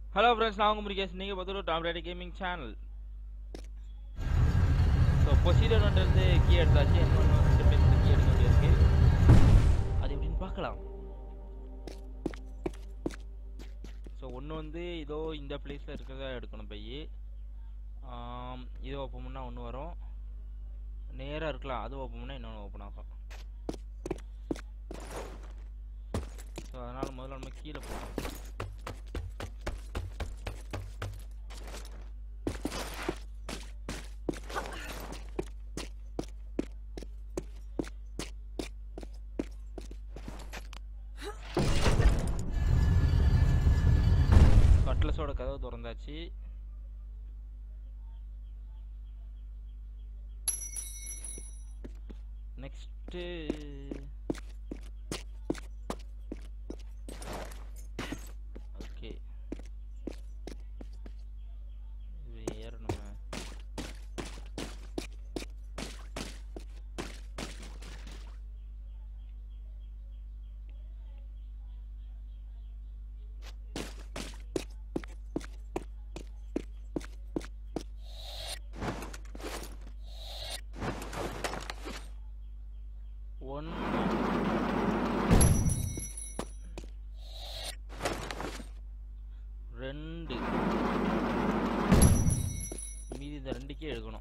Hello friends நான் உங்கள் முருகேஷ் நீங்கள் பார்த்துட்டு top ready gaming channel so procedure ஒன்று வந்து கீ எடுத்தாச்சு இன்னொன்று ரெண்டு பேருக்கு கீ எடுக்க வேண்டியிருக்கு அது எப்படின்னு பார்க்கலாம் ஸோ ஒன்று வந்து இதோ இந்த பிளேஸில் இருக்கிறதா எடுக்கணும் பையி ஆம், இது ஓப்பன் பண்ணால் ஒன்று வரும் நேராக இருக்கலாம் அது ஓப்பன் பண்ணால் இன்னொன்று ஓப்பன் ஆகும் ஸோ அதனால் முதல்ல நம்ம கீழே போகணும் கட்லஸோட கதவு திறந்தாச்சு நெக்ஸ்ட்டு ஓகே இது ஏறணுமே ஒன் ரெண்டு மீதி இந்த ரெண்டுக்கே எடுக்கணும்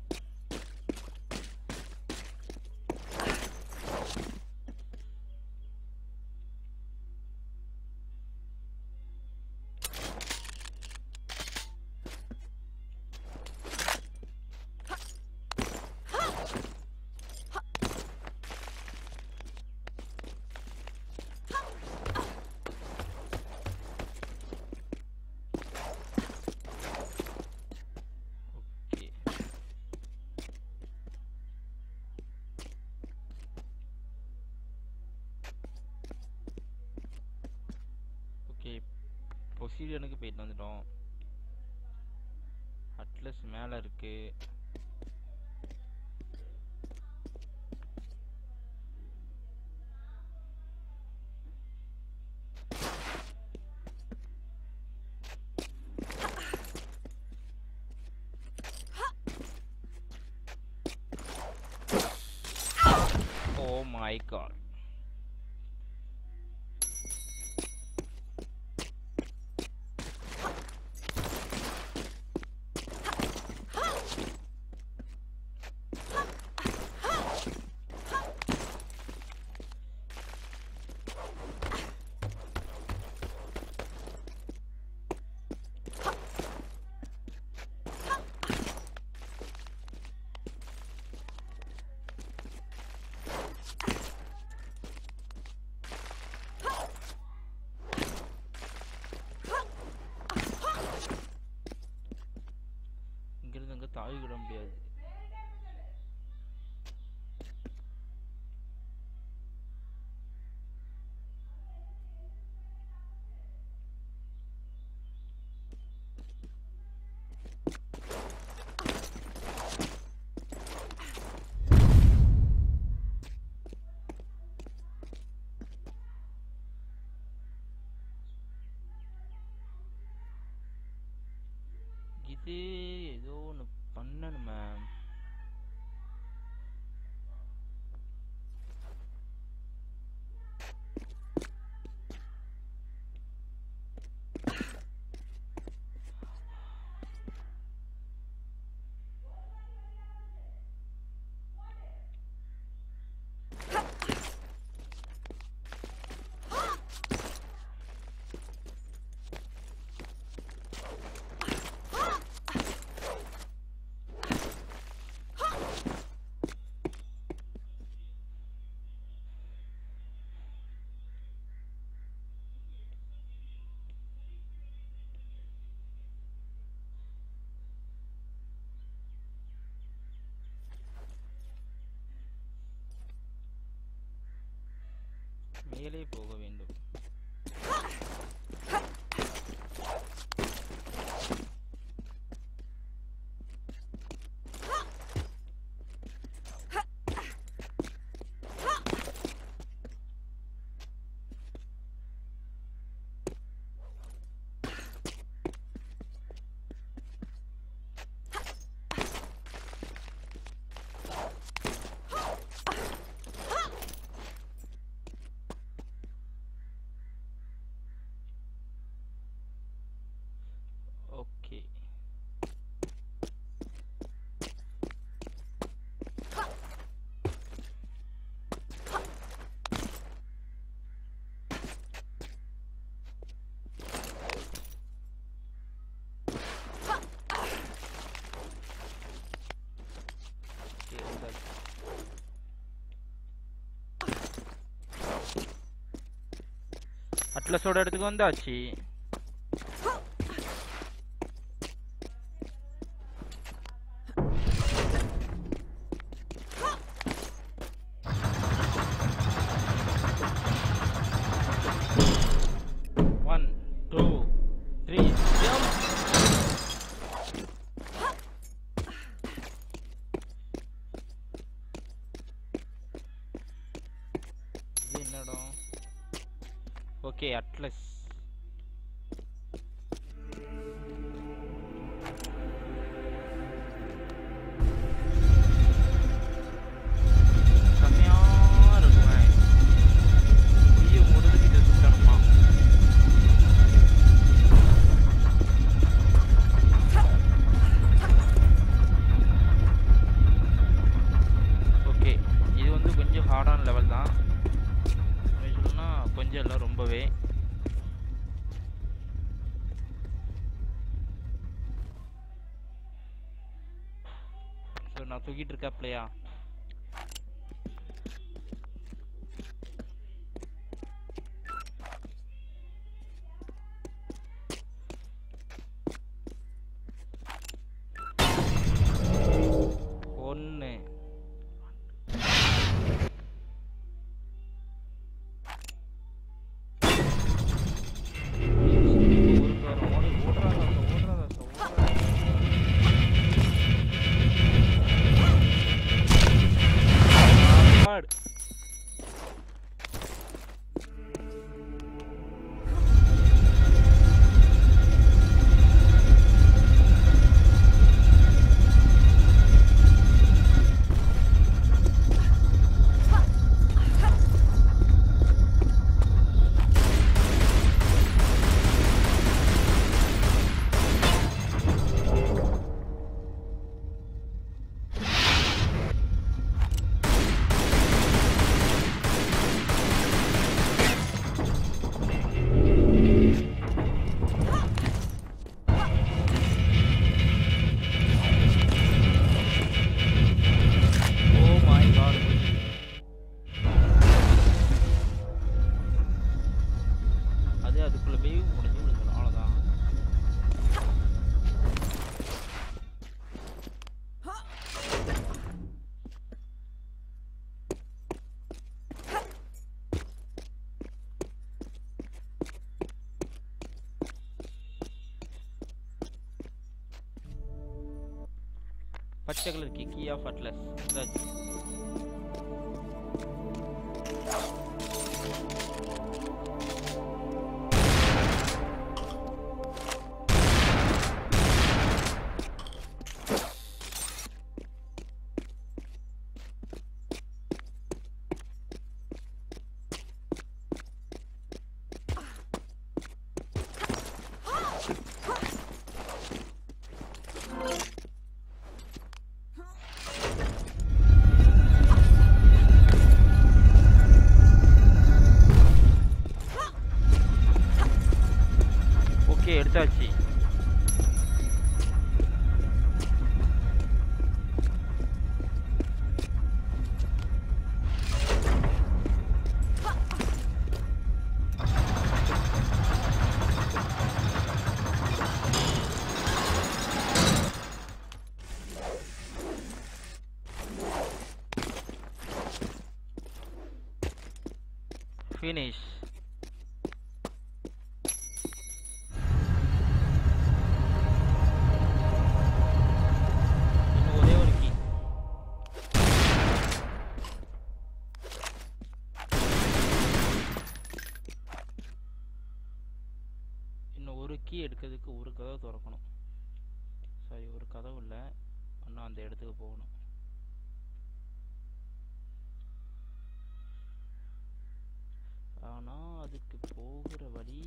ஓகே ஓகே ப்ரொசீஜனுக்கு போயிட்டு வந்துட்டோம் அட்லஸ் மேலே இருக்கு ஓ மை காட் இங்கிருந்து அங்கே தாவி விட முடியாது இது ஏதோ ஒன்று பண்ணணுமே மேலே போக வேண்டும் அட்லஸோட இடத்துக்கு வந்தாச்சு ஒன் டூ த்ரீ ஜம்ப் இது என்ன இடம் ஓகே அட்லஸ் செம்மையா இருக்குமே புளிய மூடுறதுக்கு இதை சுத்தணுமா ஓகே இது வந்து கொஞ்சம் ஹார்டான லெவல் தான் உண்மையை சொல்லணும்னா கொஞ்சம் இல்லை ரொம்பவே ஸோ நான் தூக்கிட்டு இருக்காப்லையா ஒன்று ஓ மை காட் அது அதுக்குள்ள போய் முடிஞ்சு விழுந்துடும் அவ்வளோதான் பச்சை கலர் கி கீ ஆஃப் அட்லஸ் இதாச்சு ஓகே எடுத்தாச்சு ஃபினிஷ் இன்னும் ஒரே ஒரு கீ இன்னும் ஒரு கீ எடுக்கிறதுக்கு ஒரு கதவு திறக்கணும் சாரி ஒரு கதவு இல்லை இன்னும் அந்த இடத்துக்கு போகணும் ஆனா அதுக்கு போகிற வழி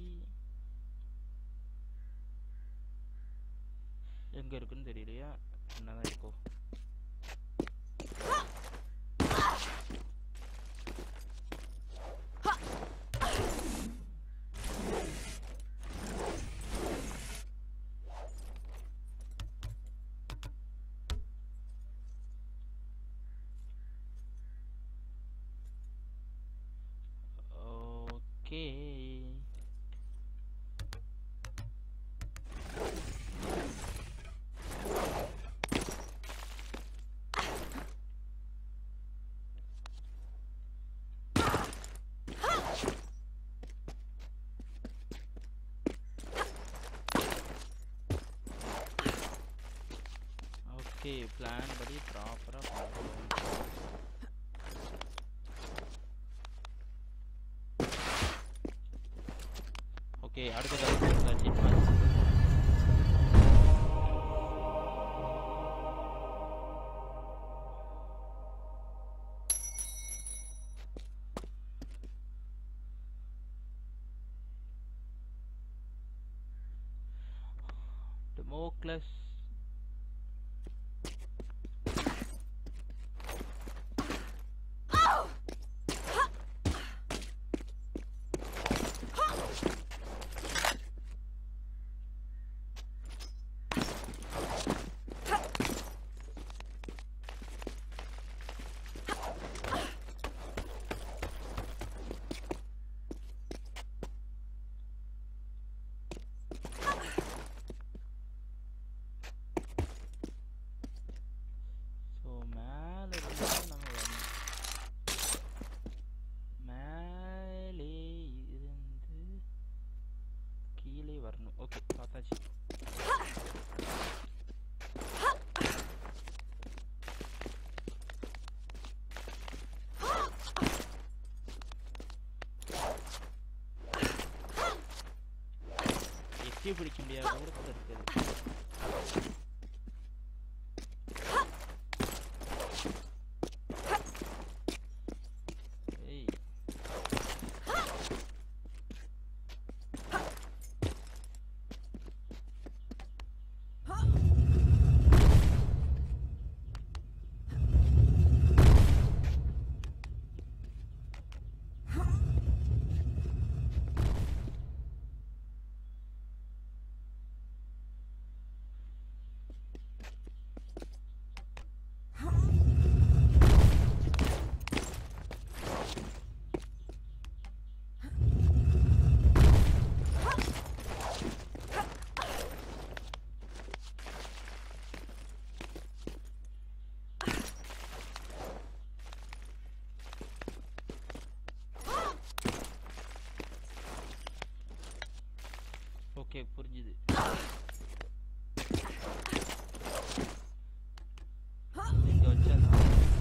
எங்க இருக்குன்னு தெரியலையா என்னதான் இருக்கோ ஓகே ஓகே பிளான் படி ப்ராப்பராக பண்ணுறோம் ஓகே அடுத்த கருத்து Democles ஸோ மேலே இருந்து நம்ம வரணும் மேலே இருந்து கீழே வரணும் ஓகே பார்த்தாச்சு எட்டி பிடிக்க முடியாத தூரத்தில் இருக்குது ஏய் ஓகே புரிஞ்சுது இங்க வச்சேன்னா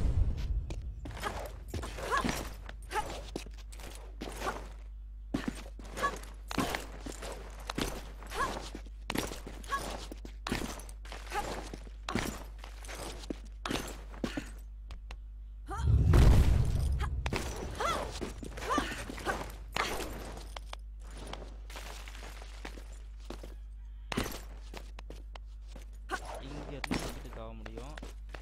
இங்க இருந்து வந்துட்டு ஆக முடியும்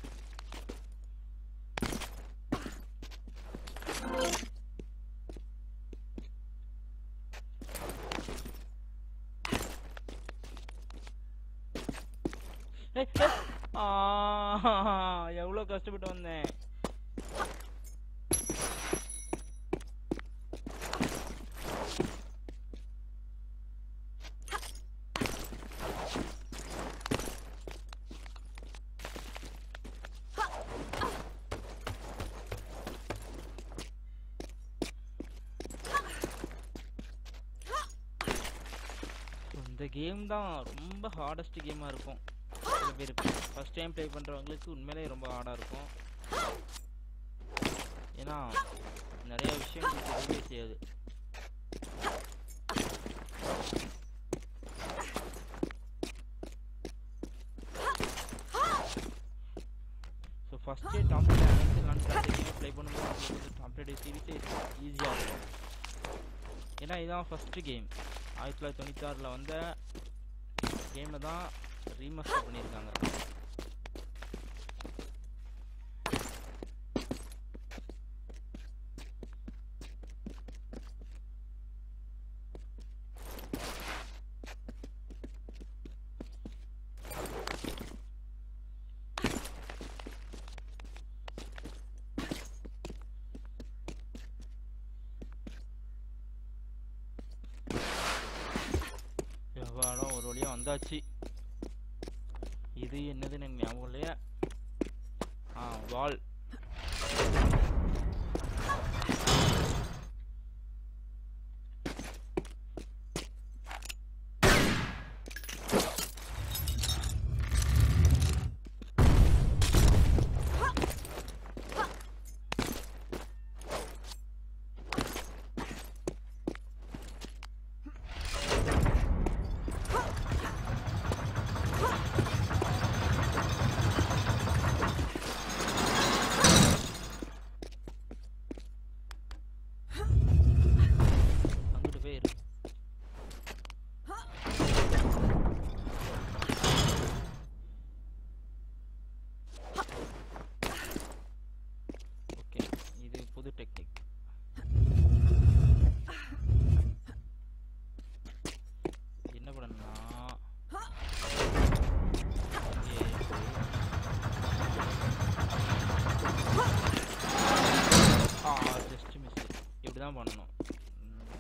ஏய், ஏய். ஆ, எவ்வளோ கஷ்டப்பட்டு வந்தேன் So, இந்த கேம் தான் ரொம்ப ஹார்டஸ்ட் கேமாக இருக்கும் சில பேருக்கு ஃபர்ஸ்ட் டைம் ப்ளே பண்ணுறவங்களுக்கு உண்மையிலேயே ரொம்ப ஹார்டாக இருக்கும் ஏன்னா நிறைய விஷயங்கள் தெரியவே செய்யாது ஸோ ஃபஸ்ட்டே டாப் ரைடர் அனைத்து லான்ச் ப்ளே பண்ணும்போது உங்களுக்கு டாப் ரைடர் சீரிஸே ஈஸியாக இருக்கும் ஏன்னா இதுதான் ஃபஸ்ட்டு கேம் ஆயிரத்தி தொள்ளாயிரத்தி தொண்ணூத்தாறில் வந்த கேமை தான் ரீமாஸ்டர் பண்ணியிருக்காங்க எவ்வாறும் ஒரு வழியாக வந்தாச்சு இது என்னதுன்னு எனக்கு ஞாபகம் இல்லையா ஆ வால் தான் பண்ணணும் ம்.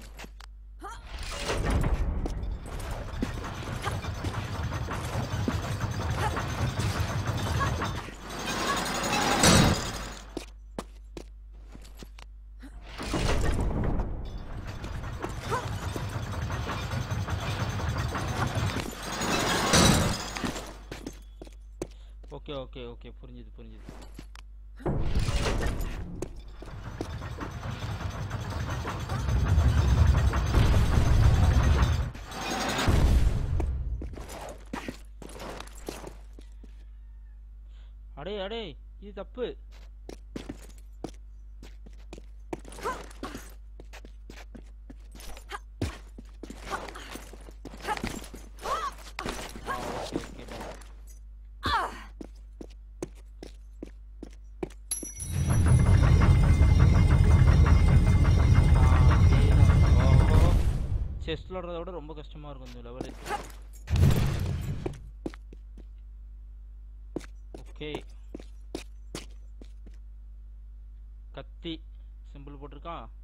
ஓகே ஓகே ஓகே புரிஞ்சுது புரிஞ்சுது அடே அடே இது தப்பு ஆ ஓகே ஓகே பா செஸ் விளாடுறத விட ரொம்ப கஷ்டமா இருக்கும் இந்த லெவலு ஓகே கத்தி சிம்பிள் போட்டிருக்கான்